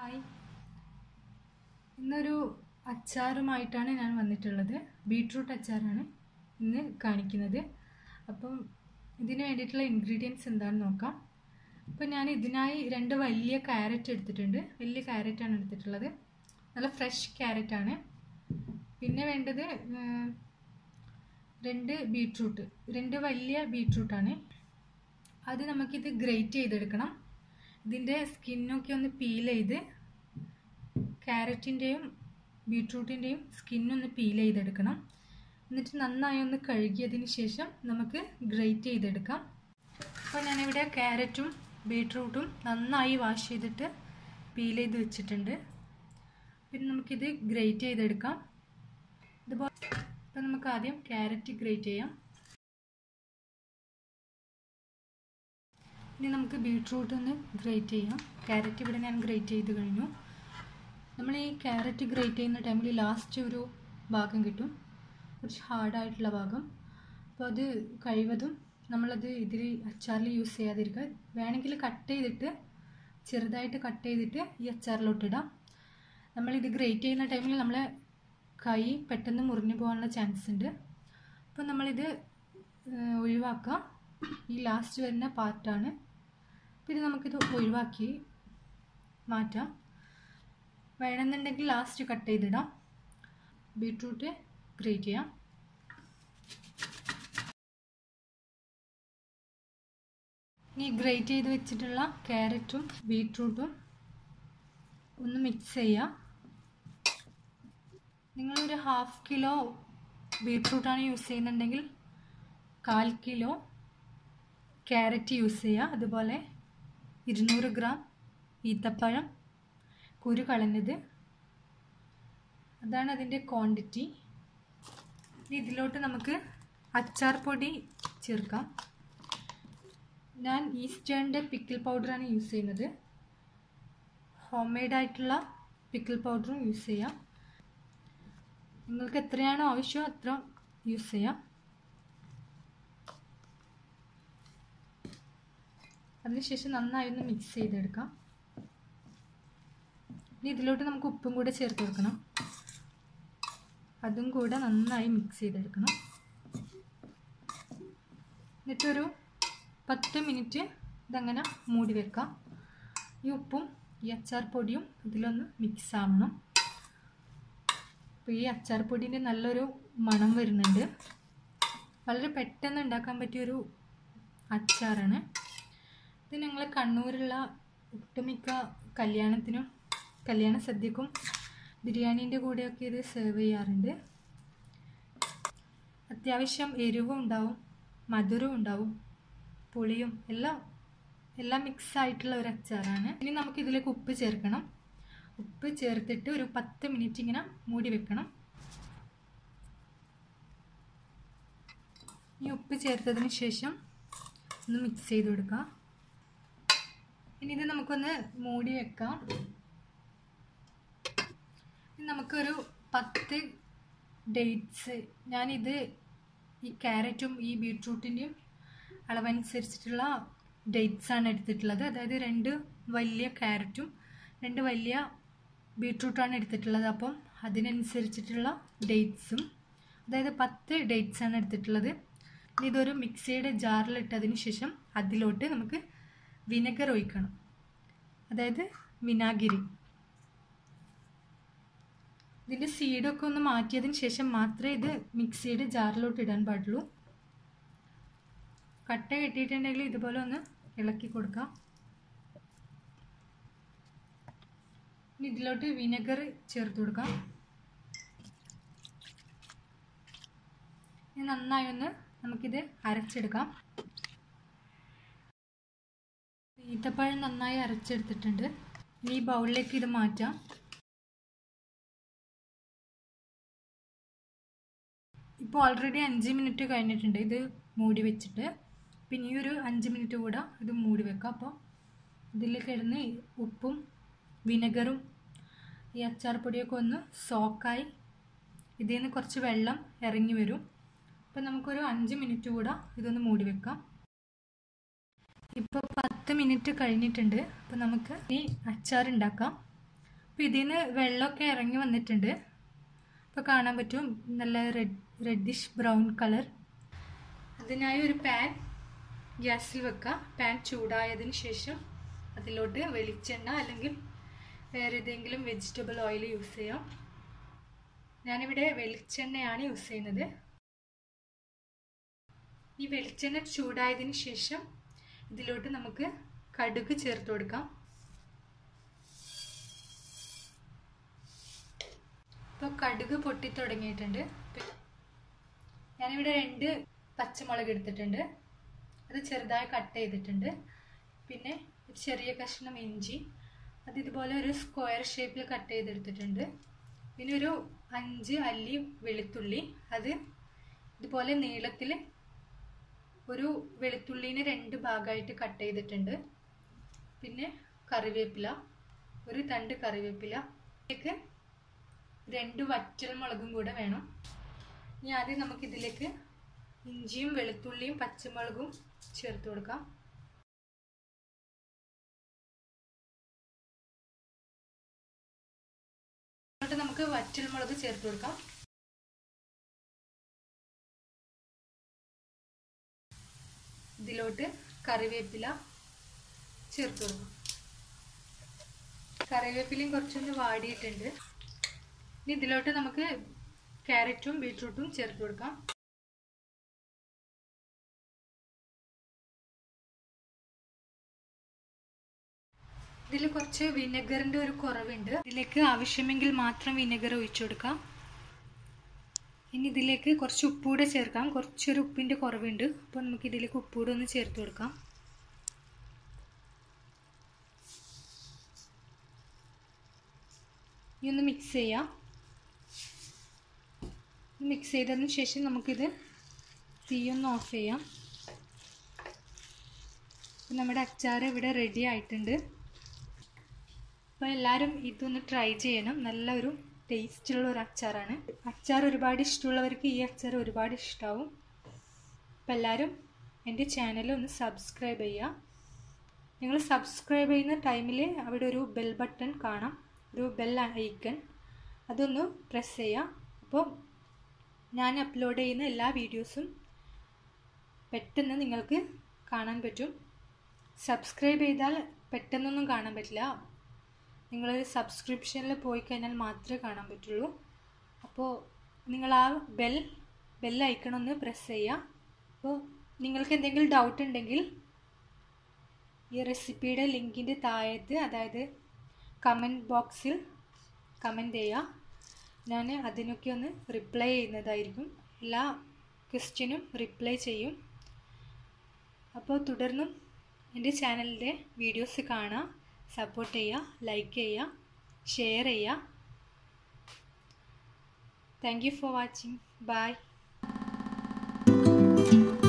hi ഇന്നൊരു അച്ചാറുമായിട്ടാണ് ഞാൻ വന്നിട്ടുള്ളത് ബീട്രൂട്ട് അച്ചാറാണ് ഇന്ന് കാണിക്കുന്നത് അപ്പം ഇതിന് വേണ്ടിയിട്ടുള്ള ഇൻഗ്രീഡിയൻസ് എന്താണെന്ന് നോക്കാം അപ്പം ഞാൻ ഇതിനായി രണ്ട് വലിയ ക്യാരറ്റ് എടുത്തിട്ടുണ്ട് വലിയ ക്യാരറ്റാണ് എടുത്തിട്ടുള്ളത് നല്ല ഫ്രഷ് ക്യാരറ്റാണ് പിന്നെ വേണ്ടത് ഉം, രണ്ട് ബീട്രൂട്ട് രണ്ട് വലിയ ബീട്രൂട്ടാണ് അത് നമുക്കിത് ഗ്രേറ്റ് ചെയ്തെടുക്കണം ഇതിൻ്റെ സ്കിന്നൊക്കെ ഒന്ന് പീൽ ചെയ്ത് ക്യാരറ്റിൻ്റെയും ബീട്രൂട്ടിൻ്റെയും സ്കിന്നൊന്ന് പീൽ ചെയ്തെടുക്കണം എന്നിട്ട് നന്നായി ഒന്ന് കഴുകിയതിന് ശേഷം നമുക്ക് ഗ്രേറ്റ് ചെയ്തെടുക്കാം അപ്പോൾ ഞാനിവിടെ ക്യാരറ്റും ബീട്രൂട്ടും നന്നായി വാഷ് ചെയ്തിട്ട് പീൽ ചെയ്ത് വെച്ചിട്ടുണ്ട് പിന്നെ നമുക്കിത് ഗ്രേറ്റ് ചെയ്തെടുക്കാം ഇതുപോലെ ഇപ്പം നമുക്ക് ആദ്യം ക്യാരറ്റ് ഗ്രേറ്റ് ചെയ്യാം ഇനി നമുക്ക് ബീട്രൂട്ട് ഒന്ന് ഗ്രേറ്റ് ചെയ്യാം ക്യാരറ്റ് ഇവിടെ ഞാൻ ഗ്രേറ്റ് ചെയ്ത് കഴിഞ്ഞു നമ്മൾ ഈ ക്യാരറ്റ് ഗ്രേറ്റ് ചെയ്യുന്ന ടൈമിൽ ലാസ്റ്റ് ഒരു ഭാഗം കിട്ടും കുറച്ച് ഹാർഡായിട്ടുള്ള ഭാഗം അപ്പോൾ അത് കഴിവതും നമ്മളത് ഇതിൽ അച്ചാറിൽ യൂസ് ചെയ്യാതിരിക്കുക വേണമെങ്കിൽ കട്ട് ചെയ്തിട്ട് ചെറുതായിട്ട് കട്ട് ചെയ്തിട്ട് ഈ അച്ചാറിലോട്ടിടാം നമ്മളിത് ഗ്രേറ്റ് ചെയ്യുന്ന ടൈമിൽ നമ്മളെ കൈ പെട്ടെന്ന് മുറിഞ്ഞു പോകാനുള്ള ചാൻസ് ഉണ്ട് അപ്പോൾ നമ്മളിത് ഏഹ്, ഒഴിവാക്കുക ഈ ലാസ്റ്റ് വരുന്ന പാർട്ടാണ് പിന്നെ നമുക്കിത് ഒഴിവാക്കി മാറ്റാം വേണമെന്നുണ്ടെങ്കിൽ ലാസ്റ്റ് കട്ട് ചെയ്തിടാം ബീട്രൂട്ട് ഗ്രേറ്റ് ചെയ്യാം ഇനി ഗ്രേറ്റ് ചെയ്ത് വെച്ചിട്ടുള്ള ക്യാരറ്റും ബീട്രൂട്ടും ഒന്ന് മിക്സ് ചെയ്യാം നിങ്ങളൊരു ഹാഫ് കിലോ ബീട്രൂട്ടാണ് യൂസ് ചെയ്യുന്നുണ്ടെങ്കിൽ കാൽ കിലോ ക്യാരറ്റ് യൂസ് ചെയ്യുക അതുപോലെ ഇരുന്നൂറ് ഗ്രാം ഈത്തപ്പഴം കുരു കളഞ്ഞത് അതാണ് അതിൻ്റെ ക്വാണ്ടിറ്റി ഇനി ഇതിലോട്ട് നമുക്ക് അച്ചാർ പൊടി ചേർക്കാം ഞാൻ ഈസ്റ്റേണിൻ്റെ പിക്കിൾ പൗഡറാണ് യൂസ് ചെയ്യുന്നത് ഹോം മെയ്ഡായിട്ടുള്ള പിക്കിൾ പൗഡറും യൂസ് ചെയ്യാം നിങ്ങൾക്ക് എത്രയാണോ ആവശ്യം അത്ര യൂസ് ചെയ്യാം അതിനുശേഷം നന്നായി ഒന്ന് മിക്സ് ചെയ്തെടുക്കാം ഇനി ഇതിലോട്ട് നമുക്ക് ഉപ്പും കൂടെ ചേർത്ത് വെക്കണം അതും കൂടെ നന്നായി മിക്സ് ചെയ്തെടുക്കണം എന്നിട്ടൊരു പത്ത് മിനിറ്റ് ഇതങ്ങനെ മൂടി വെക്കാം ഈ ഉപ്പും ഈ അച്ചാർ പൊടിയും ഇതിലൊന്ന് മിക്സ് ആവണം അപ്പോൾ ഈ അച്ചാർ പൊടീൻ്റെ നല്ലൊരു മണം വരുന്നുണ്ട് വളരെ പെട്ടെന്ന് ഉണ്ടാക്കാൻ പറ്റിയൊരു അച്ചാറാണ് ഇത് ഞങ്ങൾ കണ്ണൂരുള്ള ഒട്ടുമിക്ക കല്യാണത്തിനും കല്യാണ സദ്യക്കും ബിരിയാണീൻ്റെ കൂടെയൊക്കെ ഇത് സെർവ് ചെയ്യാറുണ്ട് അത്യാവശ്യം എരിവും ഉണ്ടാവും മധുരവും ഉണ്ടാവും പുളിയും എല്ലാം എല്ലാം മിക്സ് ആയിട്ടുള്ള ഒരു അച്ചാറാണ് ഇനി നമുക്ക് ഇതിലേക്ക് ഉപ്പ് ചേർക്കണം ഉപ്പ് ചേർത്തിട്ട് ഒരു പത്ത് മിനിറ്റ് ഇങ്ങനെ മൂടി വെക്കണം ഈ ഉപ്പ് ചേർത്തതിന് ശേഷം ഒന്ന് മിക്സ് ചെയ്ത് കൊടുക്കുക ഇനി ഇത് നമുക്കൊന്ന് മൂടി വെക്കാം ഇനി നമുക്കൊരു പത്ത് ഡേറ്റ്സ് ഞാനിത് ഈ ക്യാരറ്റും ഈ ബീട്രൂട്ടിൻ്റെയും അളവനുസരിച്ചിട്ടുള്ള ഡേറ്റ്സ് ആണ് എടുത്തിട്ടുള്ളത് അതായത് രണ്ട് വലിയ ക്യാരറ്റും രണ്ട് വലിയ ബീട്രൂട്ടാണ് എടുത്തിട്ടുള്ളത് അപ്പം അതിനനുസരിച്ചിട്ടുള്ള ഡേറ്റ്സും അതായത് പത്ത് ഡേറ്റ്സ് ആണ് എടുത്തിട്ടുള്ളത് ഇനി ഇതൊരു മിക്സിയുടെ ജാറിലിട്ടതിന് ശേഷം അതിലോട്ട് നമുക്ക് വിനെഗർ ഒഴിക്കണം അതായത് വിനാഗിരി ഇതിൻ്റെ സീഡൊക്കെ ഒന്ന് മാറ്റിയതിന് ശേഷം മാത്രമേ ഇത് മിക്സിയുടെ ജാറിലോട്ട് ഇടാൻ പാടുള്ളൂ കട്ട കെട്ടിയിട്ടുണ്ടെങ്കിൽ ഇതുപോലെ ഒന്ന് ഇളക്കി കൊടുക്കാം ഇനി ഇതിലോട്ട് വിനെഗർ ചേർത്ത് കൊടുക്കാം ഇനി നന്നായി ഒന്ന് നമുക്കിത് അരച്ചെടുക്കാം ഈത്തപ്പഴം നന്നായി അരച്ചെടുത്തിട്ടുണ്ട് ഇനി ഈ ബൗളിലേക്ക് ഇത് മാറ്റാം ഇപ്പോൾ ഓൾറെഡി അഞ്ച് മിനിറ്റ് കഴിഞ്ഞിട്ടുണ്ട് ഇത് മൂടി വെച്ചിട്ട് പിന്നെ ഈ ഒരു അഞ്ച് മിനിറ്റ് കൂടെ ഇത് മൂടി വെക്കാം അപ്പോൾ ഇതിൽ കിടന്ന് ഉപ്പും വിനെഗറും ഈ അച്ചാർ പൊടിയൊക്കെ ഒന്ന് സോക്കായി ഇതിൽ നിന്ന് കുറച്ച് വെള്ളം ഇറങ്ങി വരും അപ്പോൾ നമുക്കൊരു അഞ്ച് മിനിറ്റ് കൂടെ ഇതൊന്ന് മൂടി വെക്കാം ഇപ്പോൾ പത്ത് മിനിറ്റ് കഴിഞ്ഞിട്ടുണ്ട് അപ്പോൾ നമുക്ക് ഈ അച്ചാർ ഉണ്ടാക്കാം അപ്പോൾ ഇതിൽ നിന്ന് വെള്ളമൊക്കെ ഇറങ്ങി വന്നിട്ടുണ്ട് അപ്പോൾ കാണാൻ പറ്റും നല്ല റെഡ് റെഡിഷ് ബ്രൗൺ കളർ അതിനായി ഒരു പാൻ ഗ്യാസിൽ വെക്കുക പാൻ ചൂടായതിന് ശേഷം അതിലോട്ട് വെളിച്ചെണ്ണ അല്ലെങ്കിൽ വേറെ ഏതെങ്കിലും വെജിറ്റബിൾ ഓയിൽ യൂസ് ചെയ്യാം ഞാനിവിടെ വെളിച്ചെണ്ണയാണ് യൂസ് ചെയ്യുന്നത് ഈ വെളിച്ചെണ്ണ ചൂടായതിന് ശേഷം ഇതിലോട്ട് നമുക്ക് കടുക് ചേർത്ത് കൊടുക്കാം ഇപ്പോൾ കടുക് പൊട്ടി തുടങ്ങിയിട്ടുണ്ട് ഞാനിവിടെ രണ്ട് പച്ചമുളക് എടുത്തിട്ടുണ്ട് അത് ചെറുതായി കട്ട് ചെയ്തിട്ടുണ്ട് പിന്നെ ഒരു ചെറിയ കഷ്ണം ഇഞ്ചി അത് ഇതുപോലെ ഒരു സ്ക്വയർ ഷേപ്പിൽ കട്ട് ചെയ്തെടുത്തിട്ടുണ്ട് പിന്നെ ഒരു അഞ്ച് അല്ലി വെളുത്തുള്ളി അത് ഇതുപോലെ നീളത്തിൽ ഒരു വെളുത്തുള്ളീനെ രണ്ട് ഭാഗമായിട്ട് കട്ട് ചെയ്തിട്ടുണ്ട് പിന്നെ കറിവേപ്പില ഒരു തണ്ട് കറിവേപ്പില ഇതിലേക്ക് രണ്ട് വറ്റൽ മുളകും കൂടെ വേണം ഇനി ആദ്യം നമുക്കിതിലേക്ക് ഇഞ്ചിയും വെളുത്തുള്ളിയും പച്ചമുളകും ചേർത്ത് കൊടുക്കാം എന്നിട്ട് നമുക്ക് വറ്റൽ മുളക് ചേർത്ത് കൊടുക്കാം ഇതിലോട്ട് കറിവേപ്പില ചേർത്ത് കൊടുക്കാം കറിവേപ്പിലയും കുറച്ചൊന്ന് വാടിയിട്ടുണ്ട് ഇനി ഇതിലോട്ട് നമുക്ക് ക്യാരറ്റും ബീട്രൂട്ടും ചേർത്ത് കൊടുക്കാം ഇതിൽ കുറച്ച് വിനെഗറിൻ്റെ ഒരു കുറവുണ്ട് ഇതിലേക്ക് ആവശ്യമെങ്കിൽ മാത്രം വിനെഗർ ഒഴിച്ചു കൊടുക്കാം ഇനി ഇതിലേക്ക് കുറച്ച് ഉപ്പൂടെ ചേർക്കാം കുറച്ചൊരു ഉപ്പിൻ്റെ കുറവുണ്ട് അപ്പോൾ നമുക്ക് ഇതിലേക്ക് ഉപ്പൂടെ ഒന്ന് ചേർത്ത് കൊടുക്കാം ഇനി ഒന്ന് മിക്സ് ചെയ്യാം മിക്സ് ചെയ്തതിന് ശേഷം നമുക്കിത് തീയൊന്ന് ഓഫ് ചെയ്യാം നമ്മുടെ അച്ചാർ ഇവിടെ റെഡി ആയിട്ടുണ്ട് അപ്പോൾ എല്ലാവരും ഇതൊന്ന് ട്രൈ ചെയ്യണം നല്ലൊരു ടേസ്റ്റുള്ള ഒരു അച്ചാറാണ് അച്ചാർ ഒരുപാട് ഇഷ്ടമുള്ളവർക്ക് ഈ അച്ചാർ ഒരുപാട് ഇഷ്ടമാവും അപ്പോൾ എല്ലാവരും എൻ്റെ ചാനൽ ഒന്ന് സബ്സ്ക്രൈബ് ചെയ്യുക നിങ്ങൾ സബ്സ്ക്രൈബ് ചെയ്യുന്ന ടൈമിൽ അവിടെ ഒരു ബെൽ ബട്ടൺ കാണാം ഒരു ബെൽ ഐക്കൺ അതൊന്ന് പ്രസ് ചെയ്യുക അപ്പോൾ ഞാൻ അപ്ലോഡ് ചെയ്യുന്ന എല്ലാ വീഡിയോസും പെട്ടെന്ന് നിങ്ങൾക്ക് കാണാൻ പറ്റും സബ്സ്ക്രൈബ് ചെയ്താൽ പെട്ടെന്നൊന്നും കാണാൻ പറ്റില്ല നിങ്ങൾ സബ്സ്ക്രിപ്ഷനിൽ പോയി കഴിഞ്ഞാൽ മാത്രമേ കാണാൻ പറ്റുള്ളൂ അപ്പോൾ നിങ്ങൾ ആ ബെൽ ബെൽ ഐക്കൺ ഒന്ന് പ്രസ് ചെയ്യുക അപ്പോൾ നിങ്ങൾക്ക് എന്തെങ്കിലും ഡൗട്ട് ഉണ്ടെങ്കിൽ ഈ റെസിപ്പിയുടെ ലിങ്കിൻ്റെ താഴത്ത് അതായത് കമൻറ്റ് ബോക്സിൽ കമൻറ്റ് ചെയ്യുക ഞാൻ അതിനൊക്കെ ഒന്ന് റിപ്ലൈ ചെയ്യുന്നതായിരിക്കും എല്ലാ ക്വസ്റ്റ്യനും റിപ്ലൈ ചെയ്യും അപ്പോൾ തുടർന്നും എൻ്റെ ചാനലിൻ്റെ വീഡിയോസ് കാണുക സപ്പോർട്ട് ചെയ്യുക ലൈക്ക് ചെയ്യുക ഷെയർ ചെയ്യുക thank you for watching by